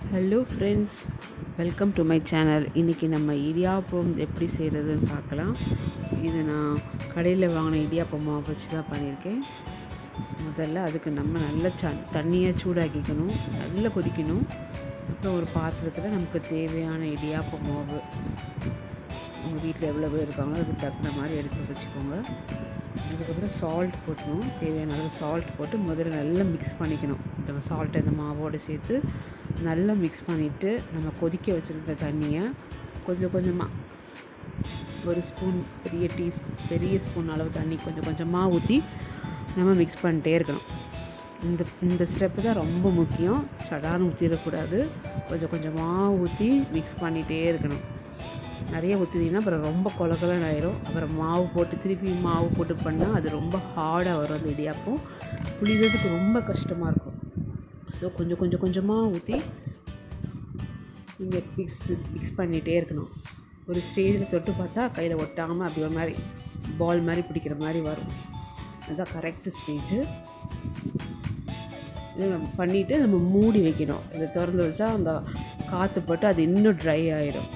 hello friends welcome to my channel இன்றைக்கி நம்ம இடியாப்பம் எப்படி செய்கிறதுன்னு பார்க்கலாம் இது நான் கடையில் வாங்கின இடியாப்பம் மாவு வச்சு தான் பண்ணியிருக்கேன் முதல்ல அதுக்கு நம்ம நல்ல ச தண்ணியை சூடாக்கிக்கணும் நல்லா கொதிக்கணும் அப்புறம் ஒரு பாத்திரத்தில் நமக்கு தேவையான இடியாப்ப மாவு உங்கள் வீட்டில் எவ்வளோ பேர் இருக்காங்களோ அதுக்கு தகுந்த மாதிரி எடுத்து வச்சுக்கோங்க அதுக்கப்புறம் சால்ட் போட்டணும் தேவையான அளவு சால்ட் போட்டு முதல்ல நல்லா மிக்ஸ் பண்ணிக்கணும் இந்த சால்ட்டை இந்த மாவோடு சேர்த்து நல்லா மிக்ஸ் பண்ணிவிட்டு நம்ம கொதிக்க வச்சுருக்க தண்ணியை கொஞ்சம் கொஞ்சமாக ஒரு ஸ்பூன் பெரிய டீ பெரிய ஸ்பூன் அளவு தண்ணி கொஞ்சம் கொஞ்சமாக ஊற்றி நம்ம மிக்ஸ் பண்ணிட்டே இருக்கணும் இந்த இந்த ஸ்டெப்பு தான் ரொம்ப முக்கியம் சடான்னு ஊற்றிடக்கூடாது கொஞ்சம் கொஞ்சமாக ஊற்றி மிக்ஸ் பண்ணிகிட்டே இருக்கணும் நிறைய ஊற்றினீங்கன்னா அப்புறம் ரொம்ப கொலகலன்னு ஆயிரும் அப்புறம் மாவு போட்டு திருப்பி மாவு போட்டு பண்ணால் அது ரொம்ப ஹார்டாக வரும் அந்த இடியாப்பம் புளிக்கிறதுக்கு ரொம்ப கஷ்டமாக இருக்கும் ஸோ கொஞ்சம் கொஞ்சம் கொஞ்சமாக ஊற்றி நீங்கள் மிக்ஸ் மிக்ஸ் பண்ணிகிட்டே இருக்கணும் ஒரு ஸ்டேஜில் தொட்டு பார்த்தா கையில் ஒட்டாமல் அப்படி ஒரு மாதிரி பால் மாதிரி பிடிக்கிற மாதிரி வரும் அதுதான் கரெக்டு ஸ்டேஜு இது நம்ம பண்ணிவிட்டு நம்ம மூடி வைக்கணும் இதை திறந்து வச்சா அந்த காற்று போட்டு அது இன்னும் ட்ரை ஆகிடும்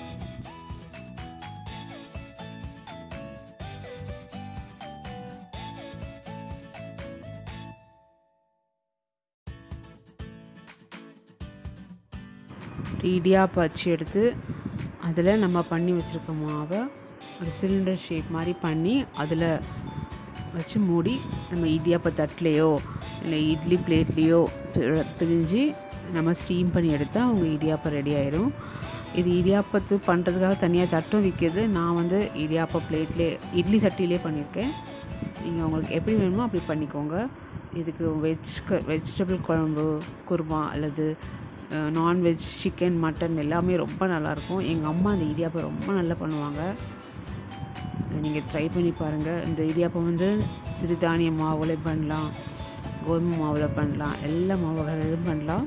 இடியாப்பம் அச்சு எடுத்து அதில் நம்ம பண்ணி வச்சுருக்க மாவை ஒரு சிலிண்டர் ஷேப் மாதிரி பண்ணி அதில் வச்சு மூடி நம்ம இடியாப்ப தட்டுலேயோ இல்லை இட்லி பிளேட்லேயோ பிரிஞ்சு நம்ம ஸ்டீம் பண்ணி எடுத்தால் அவங்க இடியாப்பம் ரெடி ஆயிரும் இது இடியாப்பத்து பண்ணுறதுக்காக தனியாக தட்டும் விற்கிது நான் வந்து இடியாப்ப பிளேட்லேயே இட்லி சட்டிலே பண்ணியிருக்கேன் நீங்கள் உங்களுக்கு எப்படி வேணுமோ அப்படி பண்ணிக்கோங்க இதுக்கு வெஜ் க வெஜிடபிள் குழம்பு குருமா அல்லது நான்வெஜ் சிக்கன் மட்டன் எல்லாமே ரொம்ப நல்லாயிருக்கும் எங்கள் அம்மா அந்த இடியாப்பம் ரொம்ப நல்லா பண்ணுவாங்க நீங்கள் ட்ரை பண்ணி பாருங்கள் இந்த இடியாப்பம் வந்து சிறுதானிய மாவுல பண்ணலாம் கோதுமை மாவில் பண்ணலாம் எல்லா மாவுகளிலும் பண்ணலாம்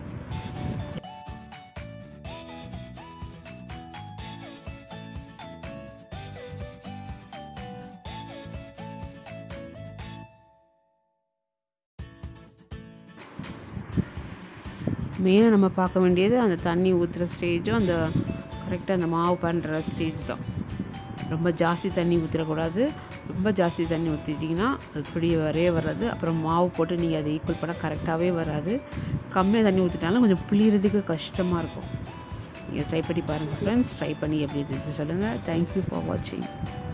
மெயினாக நம்ம பார்க்க வேண்டியது அந்த தண்ணி ஊற்றுற ஸ்டேஜும் அந்த கரெக்டாக அந்த மாவு பண்ணுற ஸ்டேஜ் தான் ரொம்ப ஜாஸ்தி தண்ணி ஊற்றிடக்கூடாது ரொம்ப ஜாஸ்தி தண்ணி ஊற்றிட்டிங்கன்னா அது இப்படி வரவே வராது அப்புறம் மாவு போட்டு நீங்கள் அதை ஈக்குவல் பண்ணால் கரெக்டாகவே வராது கம்மியாக தண்ணி ஊற்றிட்டாலும் கொஞ்சம் புளியறதுக்கு கஷ்டமாக இருக்கும் நீங்கள் ட்ரை பண்ணி பாருங்கள் ஃப்ரெண்ட்ஸ் ட்ரை பண்ணி எப்படி இருந்துச்சு சொல்லுங்கள் தேங்க்யூ ஃபார் வாட்சிங்